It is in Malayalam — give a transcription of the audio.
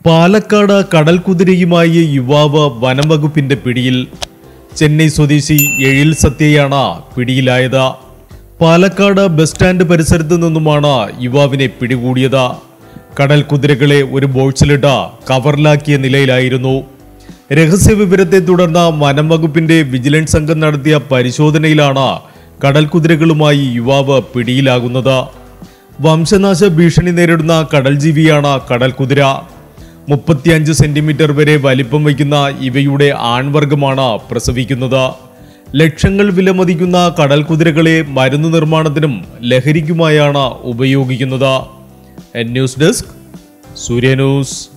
പാലക്കാട് കടൽ കുതിരയുമായി യുവാവ് വനം വകുപ്പിന്റെ പിടിയിൽ ചെന്നൈ സ്വദേശി എഴിൽ സത്യയാണ് പിടിയിലായത് പാലക്കാട് ബസ് സ്റ്റാൻഡ് പരിസരത്ത് നിന്നുമാണ് യുവാവിനെ പിടികൂടിയത് കടൽ കുതിരകളെ ഒരു ബോക്സിലിട്ട് കവറിലാക്കിയ നിലയിലായിരുന്നു രഹസ്യ വിവരത്തെ തുടർന്ന് വനം വകുപ്പിന്റെ വിജിലൻസ് സംഘം നടത്തിയ പരിശോധനയിലാണ് കടൽ കുതിരകളുമായി യുവാവ് പിടിയിലാകുന്നത് വംശനാശ ഭീഷണി നേരിടുന്ന കടൽ ജീവിയാണ് കടൽ കുതിര മുപ്പത്തിയഞ്ച് സെന്റിമീറ്റർ വരെ വലിപ്പം വയ്ക്കുന്ന ഇവയുടെ ആൺവർഗമാണ് പ്രസവിക്കുന്നത് ലക്ഷങ്ങൾ വിലമതിക്കുന്ന കടൽ കുതിരകളെ മരുന്ന് നിർമ്മാണത്തിനും ലഹരിക്കുമായാണ് ഉപയോഗിക്കുന്നത് ന്യൂസ് ഡെസ്ക് സൂര്യ ന്യൂസ്